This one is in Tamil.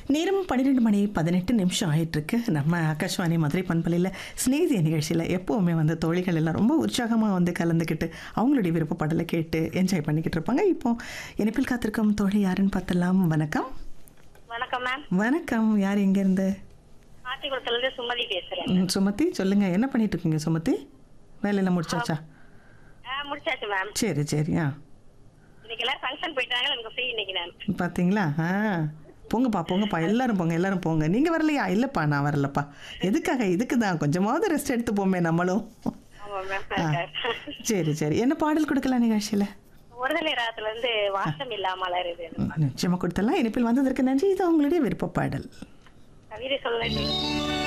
நேரம் பன்னிரெண்டு மணி பதினெட்டு நிமிஷம் ஆயிட்டிருக்கு நம்ம ஆகாஷ்வாணி மதுரை பண்பலையில் ஸ்நேகிதிய நிகழ்ச்சியில் எப்போவுமே வந்து தோழிகள் எல்லாம் ரொம்ப உற்சாகமாக வந்து கலந்துக்கிட்டு அவங்களுடைய விருப்பப்பாடலை கேட்டு என்ஜாய் பண்ணிக்கிட்டு இருப்பாங்க இப்போ இணைப்பில் காத்திருக்கும் தோழி யாருன்னு பார்த்தலாம் வணக்கம் வணக்கம் மேம் வணக்கம் யார் எங்கேருந்து ஆத்திக்குளத்துல இருந்து சுமதி பேசுறேன் ம், சுமதி சொல்லுங்கள் என்ன பண்ணிட்டு இருக்கீங்க சுமதி வேலையெல்லாம் முடிச்சாச்சா ஆ, முடிச்சாச்சு மேம் சரி சரி ஆ இன்னைக்கு எல்லாரும் ஃபங்க்ஷன் போயிட்டாங்க எனக்கு ஃப்ரீ இன்னைக்கு மேம் பார்த்தீங்களா ஆ போங்கப்பா போங்கப்பா எல்லாரும் போங்க எல்லாரும் போங்க நீங்கள் வரலையா இல்லைப்பா நான் வரலப்பா எதுக்காக இதுக்கு தான் கொஞ்சமாவது ரெஸ்ட் எடுத்து போமே நம்மளும் ஆமா மேம் சரி சரி என்ன பாடல் கொடுக்கலாம் நிகழ்ச்சியில் ஒருதலை ராத்துல இருந்து வாசம் இல்லாம இது நிச்சயமாக கொடுத்தலாம் இனிப்பில் வந்ததற்கு நன்றி இது அவங்களுடைய விருப்ப பாடல் கவிதை சொல்ல